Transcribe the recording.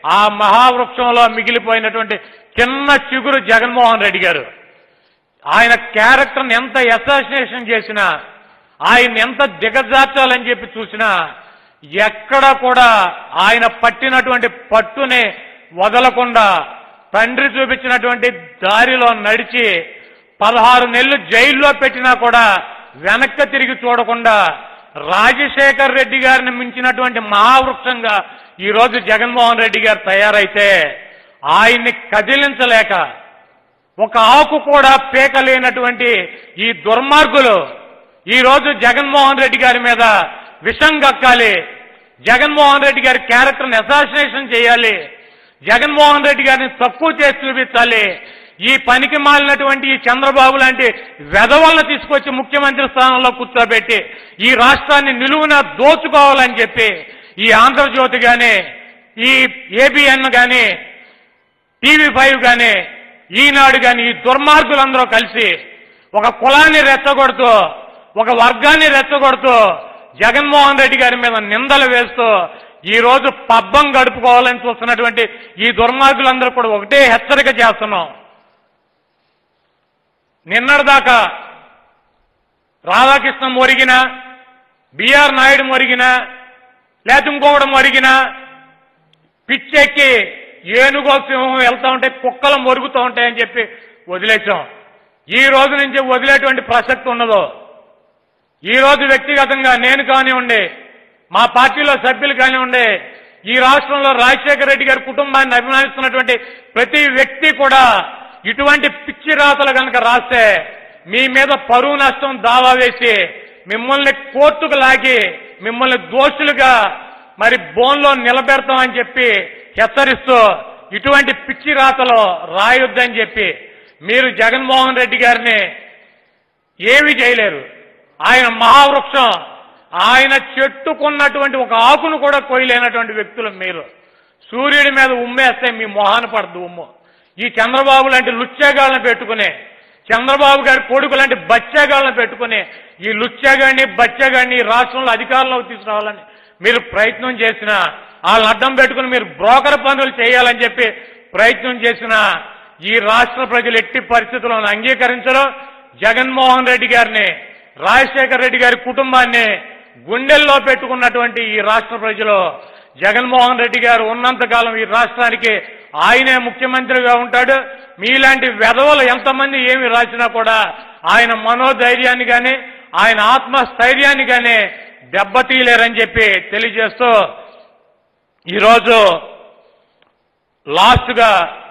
ఆ మహావృక్షంలో మిగిలిపోయినటువంటి చిన్న చిగురు జగన్మోహన్ రెడ్డి గారు ఆయన క్యారెక్టర్ని ఎంత అసాసినేషన్ చేసినా ఆయన ఎంత దిగజార్చాలని చెప్పి చూసినా ఎక్కడ కూడా ఆయన పట్టినటువంటి పట్టుని వదలకుండా తండ్రి చూపించినటువంటి దారిలో నడిచి పదహారు నెలలు జైల్లో పెట్టినా కూడా వెనక్కి తిరిగి చూడకుండా రాజశేఖర్ రెడ్డి గారిని మించినటువంటి మహావృక్షంగా ఈరోజు జగన్మోహన్ రెడ్డి గారు తయారైతే ఆయన్ని కదిలించలేక ఒక ఆకు కూడా పీకలేనటువంటి ఈ దుర్మార్గులు ఈ రోజు జగన్మోహన్ రెడ్డి గారి మీద విషం కక్కాలి జగన్మోహన్ రెడ్డి గారి క్యారెక్టర్ని అసాసినేషన్ చేయాలి జగన్మోహన్ రెడ్డి గారిని తక్కువ చేసి చూపించాలి ఈ పనికి మాలినటువంటి ఈ చంద్రబాబు లాంటి వెధవలను తీసుకొచ్చి ముఖ్యమంత్రి స్థానంలో కూర్చోబెట్టి ఈ రాష్ట్రాన్ని నిలువున దోచుకోవాలని చెప్పి ఈ ఆంధ్రజ్యోతి గాని ఈ ఏబిఎన్ గాని టీవీ ఫైవ్ గాని ఈనాడు గాని ఈ దుర్మార్గులందరూ కలిసి ఒక కులాన్ని రెచ్చగొడుతూ ఒక వర్గాన్ని రెచ్చగొడుతూ జగన్మోహన్ రెడ్డి గారి మీద నిందలు వేస్తూ ఈ రోజు పబ్బం గడుపుకోవాలని చూస్తున్నటువంటి ఈ దుర్మార్గులందరూ కూడా ఒకటే హెచ్చరిక చేస్తున్నాం నిన్నటిదాకా రాధాకృష్ణ మొరిగిన బిఆర్ నాయుడు మొరిగిన లేకపోతే ఇంకొకటి మొరిగిన పిచ్చెక్కి ఏనుగో సింహం వెళ్తా ఉంటే కుక్కలు మొరుగుతూ ఉంటాయని చెప్పి వదిలేసాం ఈ రోజు నుంచి వదిలేటువంటి ప్రసక్తి ఉండదు ఈ రోజు వ్యక్తిగతంగా నేను కానివ్వండి మా పార్టీలో సభ్యులు కానివ్వండి ఈ రాష్ట్రంలో రాజశేఖర రెడ్డి గారి కుటుంబాన్ని అభిమానిస్తున్నటువంటి ప్రతి వ్యక్తి కూడా ఇటువంటి పిచ్చి రాతలు కనుక రాస్తే మీ మీద పరువు నష్టం దావా వేసి మిమ్మల్ని కోర్టుకు లాగి మిమ్మల్ని దోషులుగా మరి బోన్లో నిలబెడతామని చెప్పి హెచ్చరిస్తూ ఇటువంటి పిచ్చి రాతలు రాయొద్దని చెప్పి మీరు జగన్మోహన్ రెడ్డి గారిని ఏమీ చేయలేరు ఆయన మహావృక్షం ఆయన చెట్టుకున్నటువంటి ఒక ఆకును కూడా కొయ్యలేనటువంటి వ్యక్తులు మీరు సూర్యుడి మీద ఉమ్మేస్తే మీ మొహాన పడదు ఉమ్ము ఈ చంద్రబాబు లాంటి లుచ్చేగాళ్ళని పెట్టుకుని చంద్రబాబు గారి కొడుకు లాంటి బచ్చేగాళ్ళని పెట్టుకుని ఈ లుచ్చేగాడిని బచ్చేగాడిని ఈ రాష్ట్రంలో అధికారంలోకి తీసుకురావాలని మీరు ప్రయత్నం చేసిన వాళ్ళని అడ్డం పెట్టుకుని మీరు బ్రోకర్ పనులు చేయాలని చెప్పి ప్రయత్నం చేసిన ఈ రాష్ట్ర ప్రజలు ఎట్టి పరిస్థితులను అంగీకరించరు జగన్మోహన్ రెడ్డి గారిని రాజశేఖర రెడ్డి గారి కుటుంబాన్ని గుండెల్లో పెట్టుకున్నటువంటి ఈ రాష్ట్ర ప్రజలు జగన్మోహన్ రెడ్డి గారు ఉన్నంతకాలం ఈ రాష్ట్రానికి ఆయనే ముఖ్యమంత్రిగా ఉంటాడు మీలాంటి వెధవలు ఎంతమంది ఏమి రాసినా కూడా ఆయన మనోధైర్యాన్ని కానీ ఆయన ఆత్మస్థైర్యాన్ని కానీ దెబ్బతీయలేరని చెప్పి తెలియజేస్తూ ఈరోజు లాస్ట్గా